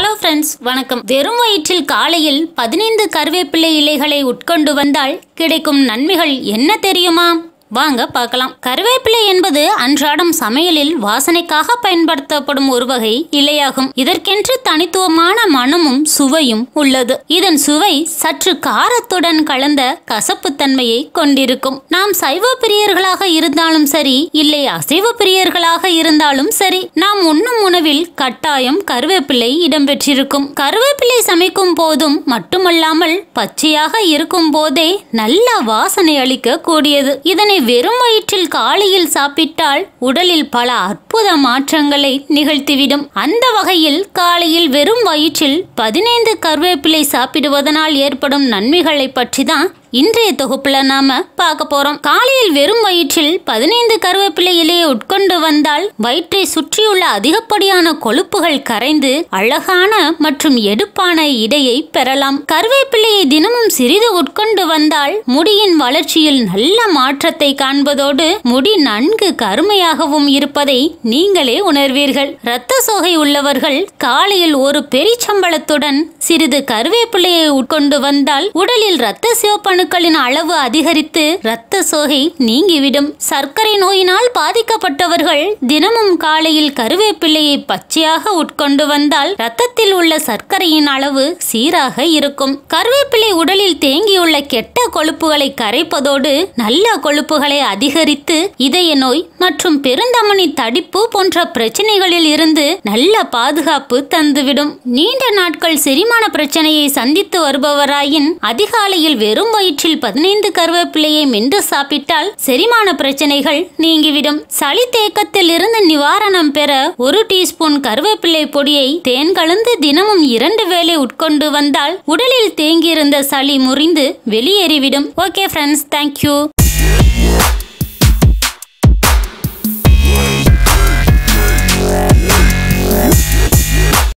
hello friends வணக்கம் வெறும் வயிற்றில் காலையில் பதினைந்து கருவேப்பிலை இலைகளை உட்கொண்டு வந்தால் கிடைக்கும் நன்மைகள் என்ன தெரியுமா வாங்க பார்க்கலாம் கருவேப்பிலை என்பது அன்றாடம் சமையலில் வாசனைக்காக பயன்படுத்தப்படும் ஒரு வகை இலையாகும் இதற்கென்று தனித்துவமான மனமும் சுவையும் உள்ளது இதன் சுவை சற்று காரத்துடன் கலந்த கசப்புத்தன்மையை கொண்டிருக்கும் நாம் சைவ பிரியர்களாக இருந்தாலும் சரி இல்லை அசைவ பிரியர்களாக இருந்தாலும் சரி நாம் உண்ணும் உணவில் கட்டாயம் கருவேப்பிலை இடம்பெற்றிருக்கும் கருவேப்பிலை சமைக்கும் போதும் மட்டுமல்லாமல் பச்சையாக இருக்கும் போதே நல்ல வாசனை அளிக்க கூடியது இதனை வெறும் வயிற்றில் காலையில் சாப்பிட்டால் உடலில் பல அற்புத மாற்றங்களை நிகழ்த்திவிடும் அந்த வகையில் காலையில் வெறும் வயிற்றில் பதினைந்து கருவேப்பிலை சாப்பிடுவதனால் ஏற்படும் நன்மைகளை பற்றி தான் இன்றைய தொகுப்புல நாம பார்க்க போறோம் காலையில் வெறும் வயிற்றில் பதினைந்து கருவேப்பிலை இலையை உட்கொண்டு வந்தால் வயிற்றை சுற்றியுள்ள அதிகப்படியான கொழுப்புகள் கரைந்து அழகான மற்றும் எடுப்பான இடையை பெறலாம் கருவேப்பிலையை தினமும் சிறிது உட்கொண்டு வந்தால் முடியின் வளர்ச்சியில் நல்ல மாற்றத்தை காண்பதோடு முடி நன்கு கருமையாகவும் இருப்பதை நீங்களே உணர்வீர்கள் இரத்த சோகை உள்ளவர்கள் காலையில் ஒரு பெரிச்சம்பளத்துடன் சிறிது கருவேப்பிலையை உட்கொண்டு வந்தால் உடலில் இரத்த சிவப்பணுக்களின் அளவு அதிகரித்து இரத்த சோகை நீங்கிவிடும் சர்க்கரை நோயினால் பாதிக்கப்பட்டவர்கள் தினமும் காலையில் கருவேப்பிலையை பச்சையாக உட்கொண்டு வந்தால் இரத்தத்தில் உள்ள சர்க்கரையின் அளவு சீராக இருக்கும் கருவேப்பிலை உடலில் தேங்கியுள்ள கெட்ட கொழுப்புகளை கரைப்பதோடு நல்ல கொழுப்புகளை அதிகரித்து இதய நோய் மற்றும் பெருந்தமனி தடிப்பு போன்ற பிரச்சனைகளில் இருந்து நல்ல பாதுகாப்பு தந்துவிடும் நீண்ட நாட்கள் செரிமான பிரச்சனையை சந்தித்து வருபவராயின் அதிகாலையில் வெறும் வயிற்றில் பதினைந்து கருவேப்பிலையை மென்று சாப்பிட்டால் செரிமான பிரச்சனைகள் நீங்கிவிடும் சளி தேக்கத்தில் இருந்து நிவாரணம் பெற ஒரு டீஸ்பூன் கருவேப்பிலை பொடியை தேன் கலந்து தினமும் இரண்டு வேளை உட்கொண்டு வந்தால் உடலில் தேங்கியிருந்த சளி முறிந்து வெளியேறிவிடும் ஓகே ஃப்ரெண்ட்ஸ் தேங்க்யூ